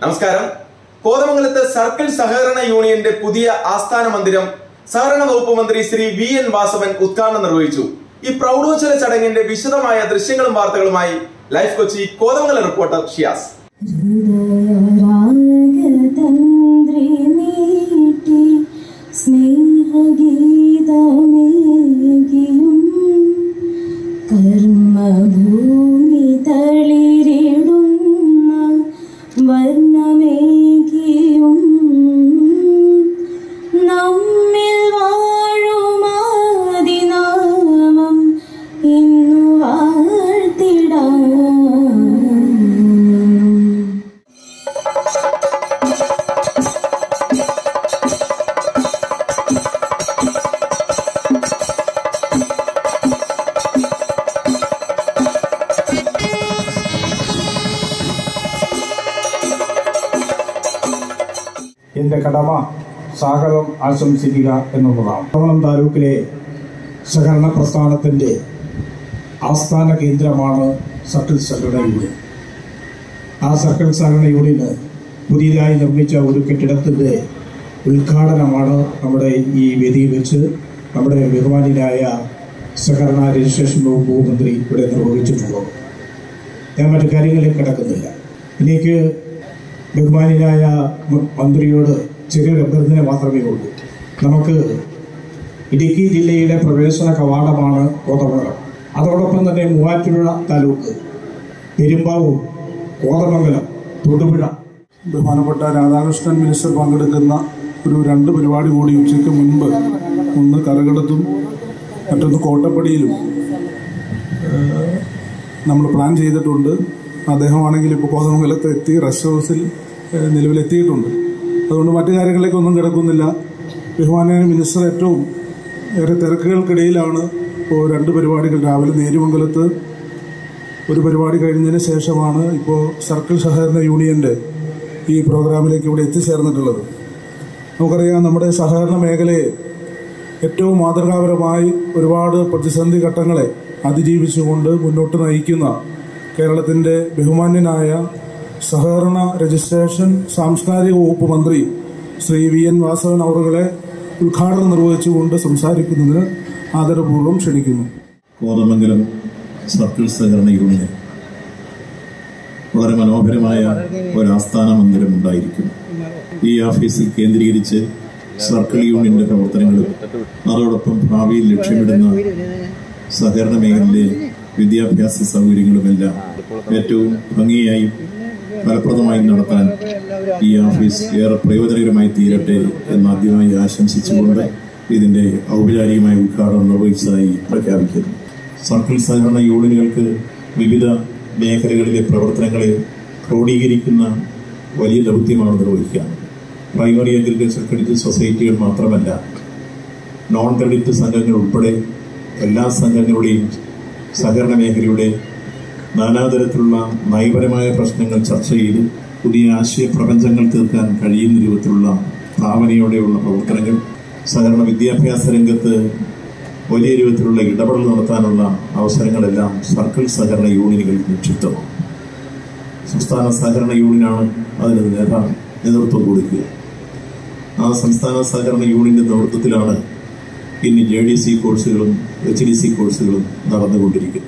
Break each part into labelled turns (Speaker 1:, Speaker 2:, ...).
Speaker 1: നമസ്കാരം കോതമംഗലത്ത് സർക്കിൾ സഹകരണ യൂണിയന്റെ പുതിയ ആസ്ഥാന മന്ദിരം സഹകരണ വകുപ്പ് മന്ത്രി ശ്രീ വി എൻ വാസവൻ ഉദ്ഘാടനം നിർവഹിച്ചു ഈ പ്രൗഢോജ്വല ചടങ്ങിന്റെ വിശദമായ ദൃശ്യങ്ങളും വാർത്തകളുമായി ലൈഫ് കൊച്ചി കോതമംഗലം റിപ്പോർട്ടർ ഷിയാസ്
Speaker 2: ഹൃദയരാഗതന്ത്രി നീട്ടി സ്നേഹഗീതമേകിയും കർമ്മഭൂമി തളിരിടുന്ന വർണ്ണമേകിയും നമ്മിൽ വാഴുമാതിനാമം ഇന്നു വാഴ്ത്തിടാം
Speaker 3: എൻ്റെ കടമ സ്വാഗതം ആശംസിക്കുക എന്നുള്ളതാണ് കോവളം താലൂക്കിലെ സഹകരണ പ്രസ്ഥാനത്തിൻ്റെ ആസ്ഥാന കേന്ദ്രമാണ് സർക്കിൾ സഹകരണ യൂണിയൻ ആ സർക്കിൾ സഹകരണ യൂണിയന് പുതിയതായി നിർമ്മിച്ച ഒരു കെട്ടിടത്തിൻ്റെ ഉദ്ഘാടനമാണ് നമ്മുടെ ഈ വേദിയിൽ വെച്ച് നമ്മുടെ ബഹുമാനിയായ സഹകരണ രജിസ്ട്രേഷൻ വകുപ്പ് മന്ത്രി ഇവിടെ നിർവഹിച്ചിട്ടുള്ളത് ഞാൻ മറ്റു കാര്യങ്ങളിലേക്ക് കിടക്കുന്നില്ല എനിക്ക് ബഹുമാനിയായ മ- മന്ത്രിയോട് ചെറിയൊരു അഭ്യർത്ഥന മാത്രമേ ഉള്ളൂ നമുക്ക് ഇടുക്കി ജില്ലയുടെ പ്രവേശന കവാടമാണ് കോതമംഗലം അതോടൊപ്പം തന്നെ മൂവാറ്റുപുഴ താലൂക്ക് പെരുമ്പാവൂർ കോതമംഗലം തൊടുപുഴ
Speaker 4: ബഹുമാനപ്പെട്ട രാധാകൃഷ്ണൻ മിനിസ്റ്റർ പങ്കെടുക്കുന്ന ഒരു രണ്ട് പരിപാടി കൂടി ഉച്ചയ്ക്ക് മുൻപ് ഒന്ന് കരകടത്തും മറ്റൊന്ന് കോട്ടപ്പടിയിലും ഏഹ്, നമ്മൾ പ്ലാൻ ചെയ്തിട്ടുണ്ട് അദ്ദേഹമാണെങ്കിൽ ഇപ്പോൾ കോതമംഗലത്ത് എത്തി റെസ്റ്റ് ഹൗസിൽ ഏഹ്, നിലവിലെത്തിയിട്ടുണ്ട് അതുകൊണ്ട് മറ്റു കാര്യങ്ങളിലേക്കൊന്നും കിടക്കുന്നില്ല ബഹുമാനായ മിനിസ്റ്റർ ഏറ്റവും ഏറെ തിരക്കുകൾക്കിടയിലാണ് ഇപ്പോൾ രണ്ട് പരിപാടികൾ രാവിലെ നേരുമംഗലത്ത് ഒരു പരിപാടി കഴിഞ്ഞതിന് ശേഷമാണ് ഇപ്പോൾ സർക്കിൾ സഹകരണ യൂണിയന്റെ ഈ പ്രോഗ്രാമിലേക്ക് ഇവിടെ എത്തിച്ചേർന്നിട്ടുള്ളത് നമുക്കറിയാം നമ്മുടെ സഹകരണ മേഖലയെ ഏറ്റവും മാതൃകാപരമായി ഒരുപാട് പ്രതിസന്ധി ഘട്ടങ്ങളെ അതിജീവിച്ചുകൊണ്ട് മുന്നോട്ട് നയിക്കുന്ന കേരളത്തിന്റെ ബഹുമാന്യനായ സഹകരണ രജിസ്ട്രേഷൻ സാംസ്കാരിക വകുപ്പ് മന്ത്രി ശ്രീ വി എൻ വാസവൻ അവറുകളെ ഉദ്ഘാടനം നിർവഹിച്ചുകൊണ്ട് സംസാരിക്കുന്നതിന് ആദരപൂർവ്വം ക്ഷണിക്കുന്നു
Speaker 5: കോതമംഗലം സർക്കിൾ സഹകരണ യൂണിയൻ വളരെ മനോഹരമായ ഒരു ആസ്ഥാന മന്ദിരം ഉണ്ടായിരിക്കും ഈ ഓഫീസിൽ കേന്ദ്രീകരിച്ച് സർക്കിൾ യൂണിയന്റെ പ്രവർത്തനങ്ങളും അതോടൊപ്പം ഭാവിയിൽ ലക്ഷ്യമിടുന്ന സഹകരണ മേഖലയിലെ വിദ്യാഭ്യാസ സൗകര്യങ്ങളുമെല്ലാം ഏറ്റവും ഭംഗിയായി ഫലപ്രദമായി നടത്താൻ ഈ ഓഫീസ് ഏറെ പ്രയോജനകരമായി തീരട്ടെ എന്ന് ആദ്യമായി ആശംസിച്ചുകൊണ്ട് ഇതിന്റെ ഔപചാരികമായ ഉദ്ഘാടനം നിർവഹിച്ചതായി പ്രഖ്യാപിക്കുന്നു സർക്കിൾ സഹകരണ യൂണിയനുകൾക്ക് വിവിധ മേഖലകളിലെ പ്രവർത്തനങ്ങളെ ക്രോഡീകരിക്കുന്ന വലിയ ദൗത്യമാണ് നിർവഹിക്കുക പ്രൈമറി അഗ്രികൾച്ചർ ക്രെഡിറ്റ് സൊസൈറ്റികൾ മാത്രമല്ല നോൺ ക്രെഡിറ്റ് സംഘങ്ങൾ ഉൾപ്പെടെ എല്ലാ സംഘങ്ങളുടെയും സഹകരണ മേഖലയുടെ നാനാതരത്തിലുള്ള നയപരമായ പ്രശ്നങ്ങൾ ചർച്ച ചെയ്ത് പുതിയ ആശയ പ്രപഞ്ചങ്ങൾ തീർക്കാൻ കഴിയുന്ന രൂപത്തിലുള്ള ഭാവനയോടെയുള്ള പ്രവർത്തനങ്ങൾ സഹകരണ വിദ്യാഭ്യാസ രംഗത്ത് വലിയ രൂപത്തിലുള്ള ഇടപെടൽ നടത്താനുള്ള അവസരങ്ങളെല്ലാം സർക്കിൾ സഹകരണ യൂണിയനുകൾ നിക്ഷിപ്തമാണ് സംസ്ഥാന സഹകരണ യൂണിയനാണ് അതിന് നേതാ നേതൃത്വം കൊടുക്കുക ആ സംസ്ഥാന സഹകരണ യൂണിയന്റെ നേതൃത്വത്തിലാണ് ഇന്ന് ജെ ഡി സി കോഴ്സുകളും എച്ച് ഡി സി കോഴ്സുകളും നടന്നുകൊണ്ടിരിക്കുന്നത്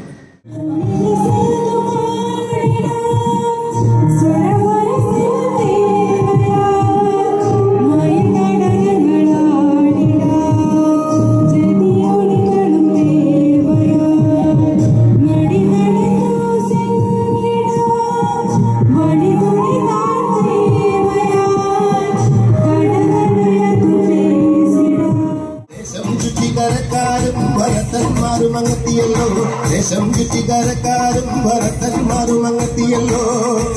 Speaker 6: ദേശം ചുറ്റിക്കരക്കാരും ഭരതന്മാരും അങ്ങെത്തിയല്ലോ ദേശം ചുറ്റിക്കരക്കാരും ഭരതന്മാരും അങ്ങെത്തിയല്ലോ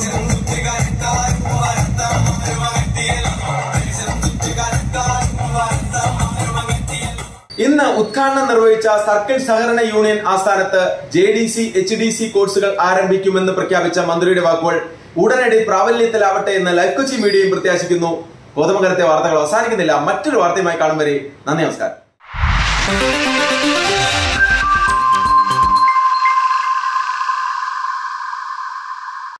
Speaker 1: ഇന്ന് ഉദ്ഘാടനം നിർവഹിച്ച സർക്കിൾ സഹകരണ യൂണിയൻ ആസ്ഥാനത്ത് J D C H D C കോഴ്സുകൾ ആരംഭിക്കുമെന്ന് പ്രഖ്യാപിച്ച മന്ത്രിയുടെ വാക്കുകൾ ഉടനടി പ്രാബല്യത്തിലാവട്ടെ എന്ന് ലൈഫ് കൊച്ചി മീഡിയയും പ്രത്യാശിക്കുന്നു കോതമംഗലത്തെ വാർത്തകൾ അവസാനിക്കുന്നില്ല മറ്റൊരു വാർത്തയുമായി കാണും വരെ നന്ദി നമസ്കാരം